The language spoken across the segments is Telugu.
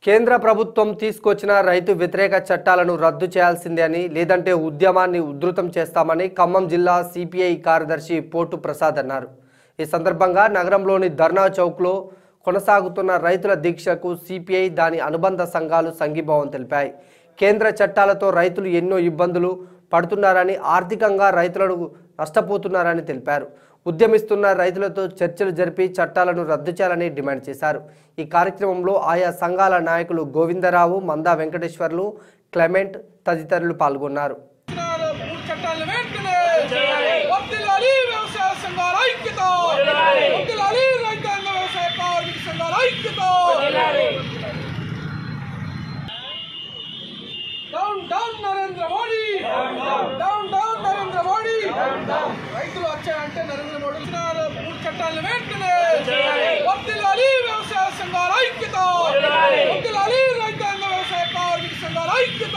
కేంద్ర ప్రభుత్వం తీసుకొచ్చిన రైతు వ్యతిరేక చట్టాలను రద్దు చేయాల్సిందే అని లేదంటే ఉద్యమాన్ని ఉధృతం చేస్తామని ఖమ్మం జిల్లా సిపిఐ కార్యదర్శి పోటు ప్రసాద్ అన్నారు ఈ సందర్భంగా నగరంలోని ధర్నా చౌక్లో కొనసాగుతున్న రైతుల దీక్షకు సిపిఐ దాని అనుబంధ సంఘాలు సంఘీభావం తెలిపాయి కేంద్ర చట్టాలతో రైతులు ఎన్నో ఇబ్బందులు పడుతున్నారని ఆర్థికంగా రైతులను నష్టపోతున్నారని తెలిపారు ఉద్యమిస్తున్న రైతులతో చర్చలు జరిపి చట్టాలను రద్దు చేయాలని డిమాండ్ చేశారు ఈ కార్యక్రమంలో ఆయా సంఘాల నాయకులు గోవిందరావు మందా వెంకటేశ్వర్లు క్లెమెంట్ తదితరులు పాల్గొన్నారు మూడు చట్టాలను వెంటనే వర్ధిల్లాలి వ్యవసాయ సంఘాల ఐక్యత వర్ధిల్లాలి రైతాంగ వ్యవసాయ కార్మిక సంఘాల ఐక్యత down down Narendra Modi down down Narendra Modi రైతులు వచ్చాయంటే నరేంద్ర మోడీ ఇచ్చినారు మూడు చట్టాలను వెంటనే వర్ధిల్లాలి వ్యవసాయ సంఘాల ఐక్యత వర్ధిల్లాలి రైతాంగ వ్యవసాయ కార్మిక సంఘాల ఐక్యత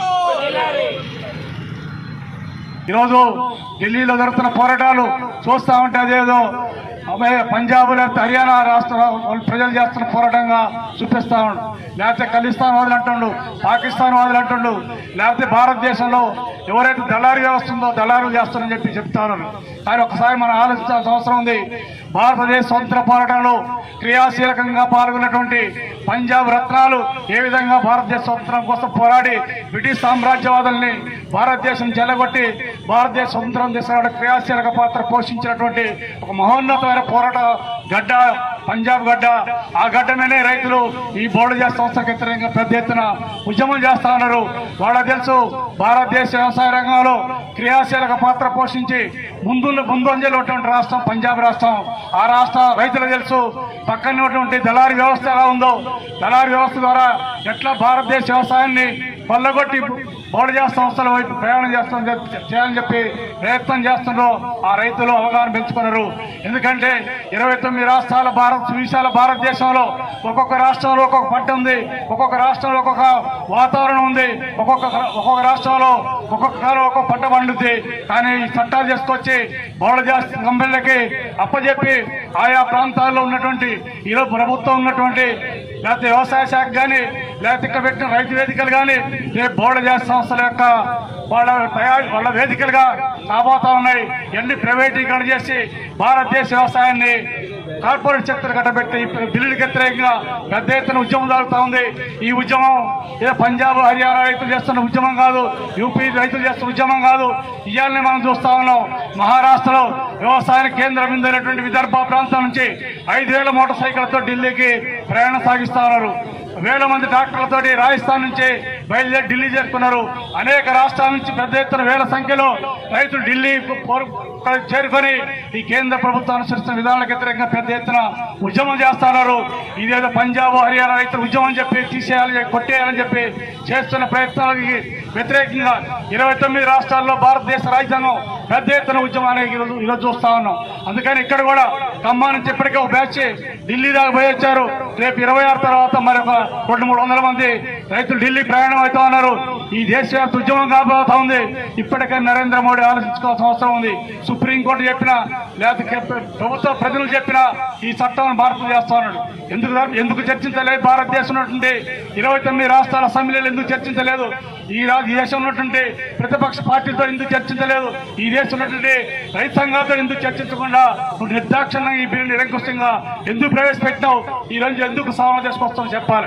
ఈరోజు ఢిల్లీలో జరుగుతున్న పోరాటాలు చూస్తా ఉంటే అదేదో అబ్బాయి పంజాబ్ లేకపోతే హర్యానా రాష్ట్ర వాళ్ళు ప్రజలు చేస్తున్న పోరాటంగా చూపిస్తా ఉండు లేకపోతే ఖలిస్తాన్ వాదులు అంటుండు పాకిస్తాన్ వాదులు అంటుండు లేకపోతే భారతదేశంలో ఎవరైతే దళారీ వ్యవస్థ ఉందో దళారులు చేస్తారని చెప్పి చెప్తా ఉన్నారు కానీ ఒకసారి మనం ఆలోచించాల్సిన అవసరం ఉంది భారతదేశ స్వతంత్ర పోరాటంలో క్రియాశీలకంగా పాల్గొన్నటువంటి పంజాబ్ రత్నాలు ఏ విధంగా భారతదేశ స్వతంత్రం కోసం పోరాడి బ్రిటిష్ సామ్రాజ్యవాదుల్ని భారతదేశం చెల్లగొట్టి భారతదేశ స్వతంత్రం తీసుకురావడం క్రియాశీలక పాత్ర పోషించినటువంటి ఒక మహోన్నతమైన పోరాట గడ్డ పంజాబ్ గడ్డ ఆ గడ్డ మీదే రైతులు ఈ బోర్డు చేసే సంస్థకు వ్యతిరేకంగా పెద్ద ఎత్తున ఉద్యమం చేస్తా ఉన్నారు వాళ్ళకి తెలుసు భారతదేశ వ్యవసాయ రంగంలో క్రియాశీలక పాత్ర పోషించి ముందు ముందంజలో ఉన్నటువంటి రాష్ట్రం పంజాబ్ రాష్ట్రం ఆ రాష్ట్ర రైతులకు తెలుసు పక్కన ఉన్నటువంటి దళారీ వ్యవస్థ ఎలా ఉందో దళారీ వ్యవస్థ ద్వారా ఎట్లా భారతదేశ వ్యవసాయాన్ని కొల్లగొట్టి బోర్డు చేసే సంస్థల వైపు ప్రయాణం చేస్తాం చేయాలని చెప్పి ప్రయత్నం చేస్తున్నారు ఆ రైతులు అవగాహన పెంచుకున్నారు ఎందుకంటే ఇరవై తొమ్మిది రాష్ట్రాల భారత్ విశాల భారతదేశంలో ఒక్కొక్క రాష్ట్రంలో ఒక్కొక్క పంట ఉంది ఒక్కొక్క రాష్ట్రంలో ఒక్కొక్క వాతావరణం ఉంది ఒక్కొక్క ఒక్కొక్క రాష్ట్రంలో ఒక్కొక్క కాలం ఒక్కొక్క పంట పండుద్ది కానీ ఈ చట్టాలు చేసుకొచ్చి బోర్డు చేస్తే కంపెనీలకి అప్పచెప్పి ఆయా ప్రాంతాల్లో ఉన్నటువంటి ఈరోజు ప్రభుత్వం ఉన్నటువంటి లేకపోతే వ్యవసాయ శాఖ కానీ లేకపోతే ఇక్కడ పెట్టిన రైతు వేదికలు కానీ రేపు బోర్డు చేసే సంస్థల యొక్క వాళ్ళ తయారు వాళ్ళ వేదికలుగా రాబోతా ఉన్నాయి ఎన్ని ప్రైవేటీకరణ చేసి భారతదేశ వ్యవసాయాన్ని కార్పొరేట్ శక్తులు కట్టబెట్టి ఈ బిల్లులకు వ్యతిరేకంగా పెద్ద ఎత్తున ఉద్యమం జరుగుతూ ఉంది ఈ ఉద్యమం ఏదో పంజాబ్ హర్యానా రైతులు చేస్తున్న ఉద్యమం కాదు యూపీ రైతులు చేస్తున్న ఉద్యమం కాదు ఇవాళని మనం చూస్తా ఉన్నాం మహారాష్ట్రలో వ్యవసాయ కేంద్ర బిందుైనటువంటి విదర్భ ప్రాంతం నుంచి ఐదు వేల మోటార్ సైకిళ్లతో ఢిల్లీకి ప్రయాణం సాగిస్తా ఉన్నారు వేల మంది డాక్టర్లతోటి రాజస్థాన్ నుంచి బయలుదేరి ఢిల్లీ చేరుకున్నారు అనేక రాష్ట్రాల నుంచి పెద్ద ఎత్తున వేల సంఖ్యలో రైతులు ఢిల్లీ పోరు- చేరుకొని ఈ కేంద్ర ప్రభుత్వం అనుసరిస్తున్న విధానాలకు వ్యతిరేకంగా పెద్ద ఎత్తున ఉద్యమం చేస్తున్నారు ఇదేదో పంజాబ్ హర్యానా రైతులు ఉద్యమం అని చెప్పి తీసేయాలని చెప్పి, కొట్టేయాలని చెప్పి చేస్తున్న ప్రయత్నాలకి వ్యతిరేకంగా ఇరవై తొమ్మిది రాష్ట్రాల్లో భారతదేశ రాజ్యాంగం పెద్ద ఎత్తున ఉద్యమాన్ని ఈరోజు ఈరోజు చూస్తా ఉన్నాం అందుకని ఇక్కడ కూడా ఖమ్మం నుంచి ఇప్పటికే ఒక బ్యాచ్ ఢిల్లీ దాకా పోయి వచ్చారు రేపు ఇరవై ఆరు తర్వాత మరి ఒక రెండు మూడు వందల మంది రైతులు ఢిల్లీ ప్రయాణం అవుతా ఉన్నారు ఈ దేశవ్యాప్త ఉద్యమం కాబోతా ఉంది ఇప్పటికే నరేంద్ర మోడీ ఆలోచించుకోవాల్సిన అవసరం ఉంది సుప్రీంకోర్టు చెప్పినా లేకపోతే ప్రభుత్వ ప్రజలు చెప్పినా ఈ చట్టం మార్పు చేస్తా ఉన్నాడు ఎందుకు ఎందుకు చర్చించలేదు భారతదేశం ఉన్నటువంటి ఇరవై తొమ్మిది రాష్ట్రాల అసెంబ్లీలు ఎందుకు చర్చించలేదు ఈ రాజు ఈ దేశం ఉన్నటువంటి ప్రతిపక్ష పార్టీతో ఎందుకు చర్చించలేదు ఈ దేశం ఉన్నటువంటి రైతాంగాలతో ఎందుకు చర్చించకుండా నువ్వు నిర్దాక్షిణ్యంగా ఈ బిల్లు నిరంకుశంగా ఎందుకు ప్రవేశపెట్టినావు ఈ రోజు ఎందుకు సమావేశం చేసుకొస్తావు చెప్పాలి